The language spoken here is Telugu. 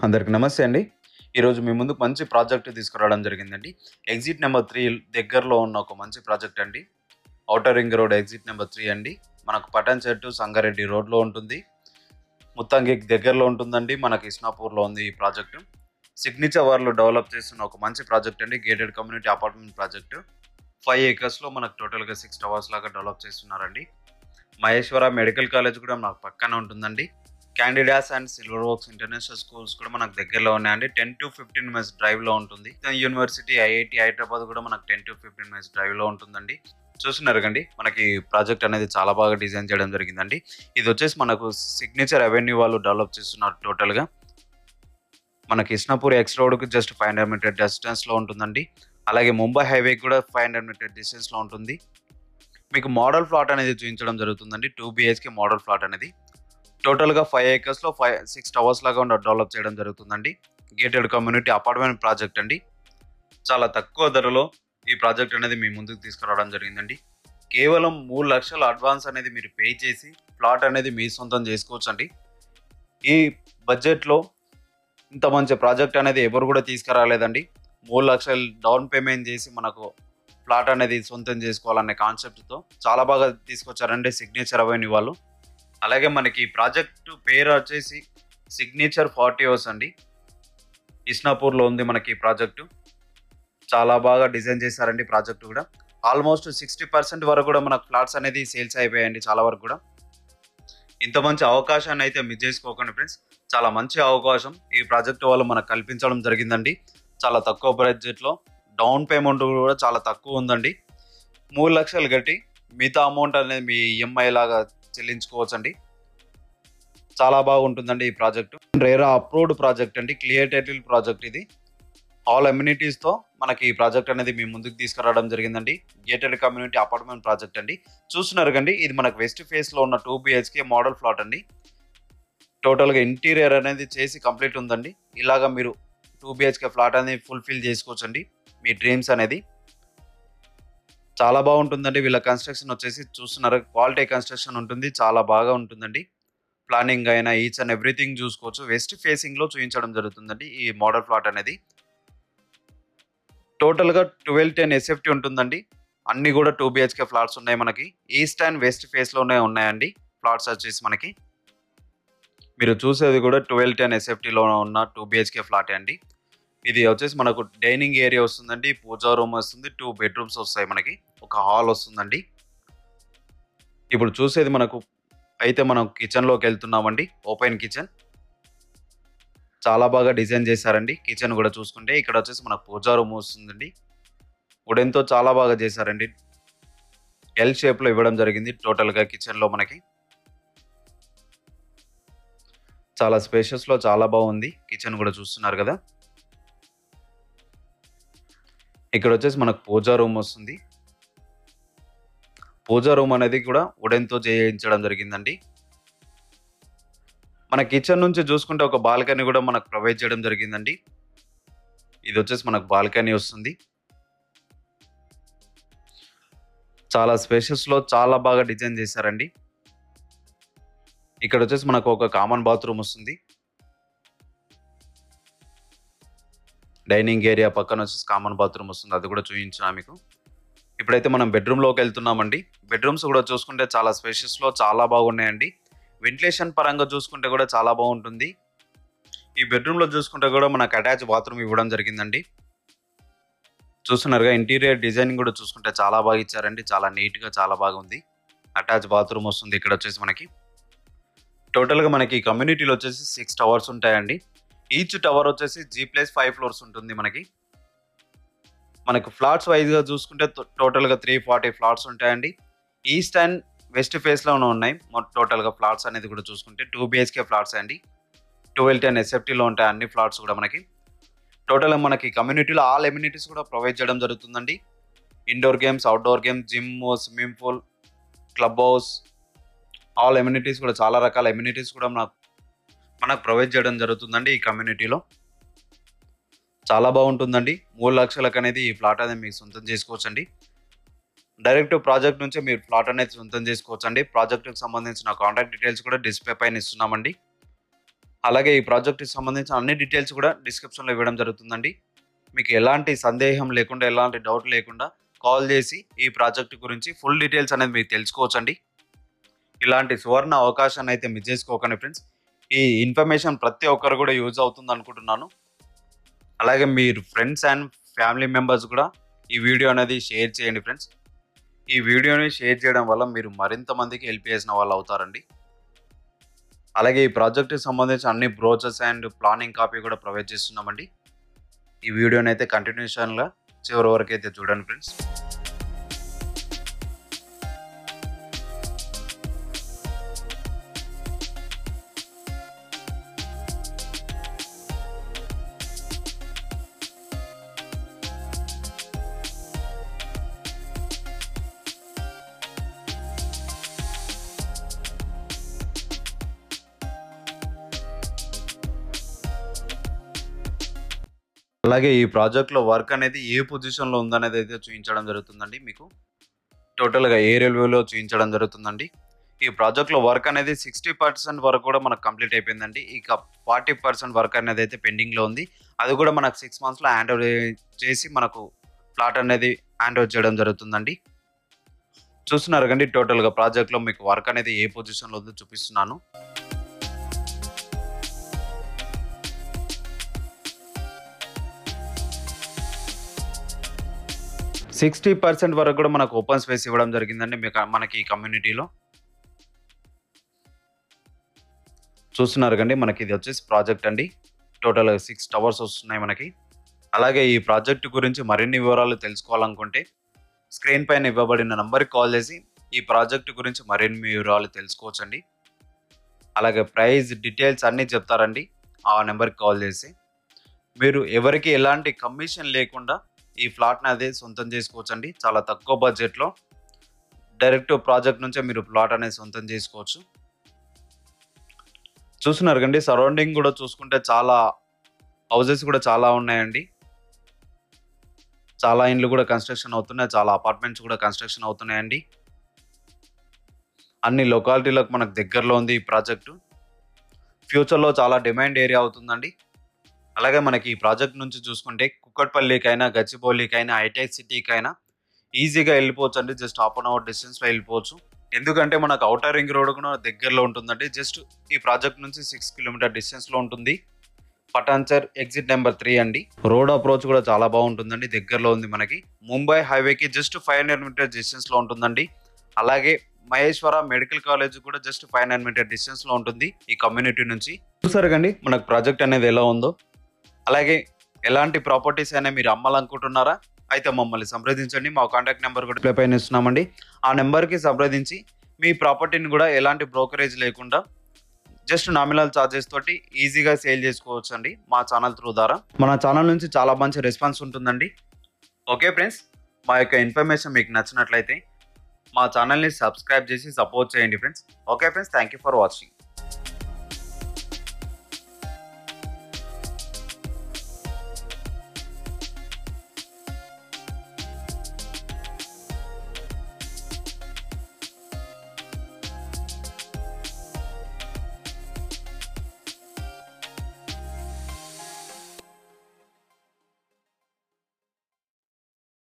అందరికి నమస్తే అండి ఈరోజు మీ ముందుకు మంచి ప్రాజెక్ట్ తీసుకురావడం జరిగిందండి ఎగ్జిట్ నెంబర్ త్రీ దగ్గరలో ఉన్న ఒక మంచి ప్రాజెక్ట్ అండి outer ring road exit number three అండి మనకు పటన్ చెట్టు సంగారెడ్డి రోడ్లో ఉంటుంది ముత్తంగికి దగ్గరలో ఉంటుందండి మనకి ఇస్నాపూర్లో ఉంది ఈ ప్రాజెక్టు సిగ్నేచర్ వాళ్ళు డెవలప్ చేస్తున్న ఒక మంచి ప్రాజెక్ట్ అండి gated community apartment project five ఏకర్స్లో మనకు టోటల్గా సిక్స్ టవర్స్ లాగా డెవలప్ చేస్తున్నారండి మహేశ్వర మెడికల్ కాలేజ్ కూడా మనకు పక్కన ఉంటుందండి క్యాండిడాస్ and Silver Oaks international schools కూడా మనకు దగ్గరలో ఉన్నాయండి ten to fifteen minutes drive లో ఉంటుంది యూనివర్సిటీ ఐఐటి హైదరాబాద్ కూడా మనకు ten to fifteen minutes drive లో ఉంటుందండి చూస్తున్నారు కండి మనకి ప్రాజెక్ట్ అనేది చాలా బాగా డిజైన్ చేయడం జరిగిందండి ఇది వచ్చేసి మనకు సిగ్నేచర్ అవెన్యూ వాళ్ళు డెవలప్ చేస్తున్నారు టోటల్ గా మనకి ఇస్నాపూర్ ఎక్స్ రోడ్ కి just five hundred meter distance లో ఉంటుందండి అలాగే ముంబై హైవే కూడా ఫైవ్ హండ్రెడ్ మీటర్ డిస్టెన్స్ లో ఉంటుంది మీకు మోడల్ ప్లాట్ అనేది చూపించడం జరుగుతుందండి టూ బిహెచ్కే మోడల్ ప్లాట్ అనేది టోటల్గా ఫైవ్ ఏకర్స్లో ఫైవ్ సిక్స్ టవర్స్ లాగా ఉండ డెవలప్ చేయడం జరుగుతుందండి గేటెడ్ కమ్యూనిటీ అపార్ట్మెంట్ ప్రాజెక్ట్ అండి చాలా తక్కువ ధరలో ఈ ప్రాజెక్ట్ అనేది మీ ముందుకు తీసుకురావడం జరిగిందండి కేవలం మూడు లక్షల అడ్వాన్స్ అనేది మీరు పే చేసి ప్లాట్ అనేది మీ సొంతం చేసుకోవచ్చు అండి ఈ బడ్జెట్లో ఇంత మంచి ప్రాజెక్ట్ అనేది ఎవరు కూడా తీసుకురాలేదండి మూడు లక్షలు డౌన్ పేమెంట్ చేసి మనకు ప్లాట్ అనేది సొంతం చేసుకోవాలనే కాన్సెప్ట్తో చాలా బాగా తీసుకొచ్చారండి సిగ్నేచర్ అవన్నీ వాళ్ళు అలాగే మనకి ప్రాజెక్ట్ పేరు వచ్చేసి సిగ్నేచర్ ఫార్టీ అవర్స్ అండి ఇస్నాపూర్లో ఉంది మనకి ప్రాజెక్టు చాలా బాగా డిజైన్ చేశారండి ప్రాజెక్ట్ కూడా ఆల్మోస్ట్ సిక్స్టీ పర్సెంట్ వరకు కూడా మనకు ఫ్లాట్స్ అనేది సేల్స్ అయిపోయాయండి చాలా వరకు కూడా ఇంత మంచి అవకాశాన్ని అయితే మిస్ చేసుకోకండి ఫ్రెండ్స్ చాలా మంచి అవకాశం ఈ ప్రాజెక్ట్ వాళ్ళు మనకు కల్పించడం జరిగిందండి చాలా తక్కువ బడ్జెట్లో డౌన్ పేమెంట్ కూడా చాలా తక్కువ ఉందండి మూడు లక్షలు కట్టి మిగతా అమౌంట్ అనేది మీ ఈఎంఐ లాగా చెల్లించుకోవచ్చండి చాలా బాగుంటుందండి ఈ ప్రాజెక్ట్ రేరా అప్రూవ్డ్ ప్రాజెక్ట్ అండి క్లియర్ టైటిల్ ప్రాజెక్ట్ ఇది ఆల్ అమ్యూనిటీస్తో మనకి ఈ ప్రాజెక్ట్ అనేది మీ ముందుకు తీసుకురావడం జరిగిందండి గేటెడ్ కమ్యూనిటీ అపార్ట్మెంట్ ప్రాజెక్ట్ అండి చూస్తున్నారు కండి ఇది మనకు వెస్ట్ ఫేస్లో ఉన్న టూ బిహెచ్కే మోడల్ ఫ్లాట్ అండి టోటల్గా ఇంటీరియర్ అనేది చేసి కంప్లీట్ ఉందండి ఇలాగా మీరు టూ బిహెచ్కే ఫ్లాట్ అనేది ఫుల్ఫిల్ చేసుకోవచ్చండి మీ డ్రీమ్స్ అనేది చాలా బాగుంటుందండి వీళ్ళ కన్స్ట్రక్షన్ వచ్చేసి చూస్తున్నారు క్వాలిటీ కన్స్ట్రక్షన్ ఉంటుంది చాలా బాగా ఉంటుందండి ప్లానింగ్ అయినా ఈచ్ అండ్ ఎవ్రీథింగ్ చూసుకోవచ్చు వెస్ట్ ఫేసింగ్లో చూపించడం జరుగుతుందండి ఈ మోడల్ ప్లాట్ అనేది టోటల్గా ట్వెల్వ్ టెన్ ఎస్ఎఫ్టీ ఉంటుందండి అన్ని కూడా టూ బిహెచ్కే ఫ్లాట్స్ ఉన్నాయి మనకి ఈస్ట్ అండ్ వెస్ట్ ఫేస్లోనే ఉన్నాయండి ఫ్లాట్స్ వచ్చేసి మనకి మీరు చూసేది కూడా ట్వెల్వ్ టెన్ ఎస్ఎఫ్టీలో ఉన్న టూ బిహెచ్కే ఫ్లాటే అండి ఇది వచ్చేసి మనకు డైనింగ్ ఏరియా వస్తుందండి పూజా రూమ్ వస్తుంది టూ బెడ్రూమ్స్ వస్తాయి మనకి ఒక హాల్ వస్తుందండి ఇప్పుడు చూసేది మనకు అయితే మనం కిచెన్లోకి వెళ్తున్నామండి ఓపెన్ కిచెన్ చాలా బాగా డిజైన్ చేశారండి కిచెన్ కూడా చూసుకుంటే ఇక్కడ వచ్చేసి మనకు పూజా రూమ్ వస్తుందండి వుడెన్తో చాలా బాగా చేశారండి ఎల్ షేప్లో ఇవ్వడం జరిగింది టోటల్గా కిచెన్లో మనకి చాలా స్పేషియస్లో చాలా బాగుంది కిచెన్ కూడా చూస్తున్నారు కదా ఇక్కడ వచ్చేసి మనకు పూజా రూమ్ వస్తుంది పూజా రూమ్ అనేది కూడా వుడెన్తో చేయించడం జరిగిందండి మన కిచెన్ నుంచి చూసుకుంటే ఒక బాల్కనీ కూడా మనకు ప్రొవైడ్ చేయడం జరిగిందండి ఇది వచ్చేసి మనకు బాల్కనీ వస్తుంది చాలా స్పేషియస్లో చాలా బాగా డిజైన్ చేశారండి ఇక్కడ వచ్చేసి మనకు ఒక కామన్ బాత్రూమ్ వస్తుంది డైనింగ్ ఏరియా పక్కన వచ్చేసి కామన్ బాత్రూమ్ వస్తుంది అది కూడా చూపించా మీకు ఇప్పుడైతే మనం బెడ్రూమ్లోకి వెళ్తున్నామండి బెడ్రూమ్స్ కూడా చూసుకుంటే చాలా స్పేషియస్లో చాలా బాగున్నాయండి వెంటిలేషన్ పరంగా చూసుకుంటే కూడా చాలా బాగుంటుంది ఈ బెడ్రూమ్లో చూసుకుంటే కూడా మనకు అటాచ్ బాత్రూమ్ ఇవ్వడం జరిగిందండి చూస్తున్నారుగా ఇంటీరియర్ డిజైనింగ్ కూడా చూసుకుంటే చాలా బాగా ఇచ్చారండి చాలా నీట్గా చాలా బాగుంది అటాచ్ బాత్రూమ్ వస్తుంది ఇక్కడ వచ్చేసి మనకి టోటల్గా మనకి కమ్యూనిటీలో వచ్చేసి సిక్స్ టవర్స్ ఉంటాయండి ఈచ్ టవర్ వచ్చేసి జీ ప్లస్ ఫైవ్ ఫ్లోర్స్ ఉంటుంది మనకి మనకు ఫ్లాట్స్ వైజ్గా చూసుకుంటే టోటల్గా త్రీ ఫార్టీ ఫ్లాట్స్ ఉంటాయండి ఈస్ట్ అండ్ వెస్ట్ ఫేస్లోనే ఉన్నాయి టోటల్గా ఫ్లాట్స్ అనేది కూడా చూసుకుంటే టూ బిహెచ్కే ఫ్లాట్స్ అండి ట్వెల్వ్ టెన్ ఎస్ఎఫ్టీలో ఉంటాయి అన్ని ఫ్లాట్స్ కూడా మనకి టోటల్గా మనకి కమ్యూనిటీలో ఆల్ ఎమ్యూనిటీస్ కూడా ప్రొవైడ్ చేయడం జరుగుతుందండి indoor games outdoor games gym swimming pool club house all amenities కూడా చాలా రకాల ఎమ్యూనిటీస్ కూడా మనకు మనకు ప్రొవైడ్ చేయడం జరుగుతుందండి ఈ కమ్యూనిటీలో చాలా బాగుంటుందండి మూడు లక్షలకు అనేది ఈ ఫ్లాట్ అనేది మీకు సొంతం చేసుకోవచ్చండి డైరెక్ట్ ప్రాజెక్ట్ నుంచే మీరు ప్లాట్ అనేది సొంతం చేసుకోవచ్చు అండి ప్రాజెక్ట్కి సంబంధించిన కాంటాక్ట్ డీటెయిల్స్ కూడా డిస్ప్లే పైన ఇస్తున్నామండి అలాగే ఈ ప్రాజెక్ట్‌కి సంబంధించిన అన్ని డీటెయిల్స్ కూడా డిస్క్రిప్షన్‌లో ఇవ్వడం జరుగుతుందండి. మీకు ఎలాంటి సందేహం లేకుండా, ఎలాంటి డౌట్ లేకుండా కాల్ చేసి ఈ ప్రాజెక్ట్ గురించి ఫుల్ డీటెయిల్స్ అనేది మీరు తెలుసుకోవచ్చండి. ఇలాంటి సువర్ణ అవకాశాన్ని అయితే మిస్ చేసుకోకండి ఫ్రెండ్స్. ఈ ఇన్ఫర్మేషన్ ప్రతి ఒక్కరు కూడా యూజ్ అవుతుంది అనుకుంటున్నాను. అలాగే మీరు ఫ్రెండ్స్ అండ్ ఫ్యామిలీ మెంబర్స్ కూడా ఈ వీడియో అనేది షేర్ చేయండి ఫ్రెండ్స్. ఈ వీడియోని షేర్ చేయడం వల్ల మీరు మరింత మందికి హెల్ప్ చేసిన వాళ్ళు అవుతారండి. అలాగే ఈ ప్రాజెక్ట్‌కి సంబంధించిన అన్ని బ్రోచర్స్ అండ్ ప్లానింగ్ కాపీ కూడా ప్రొవైడ్ చేస్తున్నామండి. ఈ వీడియోని అయితే కంటిన్యూషన్‌గా చివరి వరకు అయితే చూడండి ఫ్రెండ్స్. అలాగే ఈ ప్రాజెక్ట్‌లో వర్క్ అనేది ఏ పొజిషన్‌లో ఉందనేది అయితే చూయించడం జరుగుతుందండి మీకు. టోటల్‌గా ఏ రైల్వేలో చూయించడం జరుగుతుందండి. ఈ ప్రాజెక్ట్‌లో వర్క్ అనేది 60% వరకు కూడా మనకు కంప్లీట్ అయిపోయిందండి. ఇక 40% వర్క్ అనేది అయితే పెండింగ్‌లో ఉంది. అది కూడా మనకు 6 మంత్స్‌లో హ్యాండ్ ఓవర్ చేసి మనకు ప్లాట్ అనేది హ్యాండ్ ఓవర్ చేయడం జరుగుతుందండి. చూస్తున్నారు కదండీ టోటల్‌గా ప్రాజెక్ట్‌లో మీకు వర్క్ అనేది ఏ పొజిషన్‌లో ఉందో చూపిస్తున్నాను. సిక్స్టీ పర్సెంట్ వరకు కూడా మనకు ఓపెన్ స్పేస్ ఇవ్వడం జరిగిందండి మీకు మనకి ఈ కమ్యూనిటీలో. చూస్తున్నారు కండి మనకి ఇది వచ్చేసి ప్రాజెక్ట్ అండి. టోటల్ 6 టవర్స్ వస్తున్నాయి మనకి. అలాగే ఈ ప్రాజెక్ట్ గురించి మరిన్ని వివరాలు తెలుసుకోవాలనుకుంటే స్క్రీన్ పైన ఇవ్వబడిన నంబర్‌కి కాల్ చేసి ఈ ప్రాజెక్ట్ గురించి మరిన్ని వివరాలు తెలుసుకోవచ్చండి. అలాగే ప్రైస్ డీటెయిల్స్ అన్నీ చెప్తారండి ఆ నంబర్‌కి కాల్ చేసి. మీరు ఎవరికీ ఎలాంటి కమిషన్ లేకుండా ఈ ఫ్లాట్‌ని అనేది సొంతం చేసుకోవచ్చండి. చాలా తక్కువ బడ్జెట్‌లో. డైరెక్ట్ ప్రాజెక్ట్ నుంచే మీరు ప్లాట్ అనేది సొంతం చేసుకోవచ్చు. చూస్తున్నారు కదండీ సరౌండింగ్ కూడా చూసుకుంటే చాలా హౌసెస్ కూడా చాలా ఉన్నాయండి. చాలా ఇండ్లు కూడా కన్‌స్ట్రక్షన్ అవుతున్నాయి. చాలా అపార్ట్మెంట్స్ కూడా కన్‌స్ట్రక్షన్ అవుతున్నాయండి. అన్ని లొకాలిటీలకు మనకు దగ్గరలో ఉంది ఈ ప్రాజెక్టు. ఫ్యూచర్‌లో చాలా డిమాండ్ ఏరియా అవుతుందండి. అలాగే మనకి ఈ ప్రాజెక్ట్ నుంచి చూసుకుంటే కుక్కట్పల్లికైనా, గచ్చిబౌలికైనా, హైటెక్ సిటీకైనా ఈజీగా వెళ్ళిపోవచ్చండి. జస్ట్ హాఫ్ అన్ అవర్ డిస్టెన్స్‌లో వెళ్ళిపోవచ్చు. ఎందుకంటే మనకు ఔటర్ రింగ్ రోడ్ కూడా దగ్గరలో ఉంటుందండి. జస్ట్ ఈ ప్రాజెక్ట్ నుంచి 6 కిలోమీటర్ డిస్టెన్స్‌లో ఉంటుంది. పటాన్చెర్ ఎగ్జిట్ నెంబర్ 3 అండి. రోడ్ అప్రోచ్ కూడా చాలా బాగుంటుందండి. దగ్గరలో ఉంది మనకి. ముంబై హైవేకి జస్ట్ 500 మీటర్స్ డిస్టెన్స్‌లో ఉంటుందండి. అలాగే మహేశ్వర మెడికల్ కాలేజ్ కూడా జస్ట్ 500 మీటర్ డిస్టెన్స్‌లో ఉంటుంది ఈ కమ్యూనిటీ నుంచి. చూసారు కదండీ మనకు ప్రాజెక్ట్ అనేది ఎలా ఉందో. అలాగే ఎలాంటి ప్రాపర్టీస్ అయినా మీరు అమ్మాలనుకుంటున్నారా? అయితే మమ్మల్ని సంప్రదించండి. మా కాంటాక్ట్ నంబర్ కూడా డిస్ప్లే పైన ఇస్తున్నామండి. ఆ నంబర్‌కి సంప్రదించి మీ ప్రాపర్టీని కూడా ఎలాంటి బ్రోకరేజ్ లేకుండా జస్ట్ నామినల్ చార్జెస్ తోటి ఈజీగా సేల్ చేసుకోవచ్చండి మా ఛానల్ త్రూ ద్వారా. మన ఛానల్ నుంచి చాలా మంచి రెస్పాన్స్ ఉంటుందండి. Okay friends. మా యొక్క ఇన్ఫర్మేషన్ మీకు నచ్చినట్లయితే మా ఛానల్‌ని సబ్స్క్రైబ్ చేసి సపోర్ట్ చేయండి friends. Okay friends. Thank you for watching.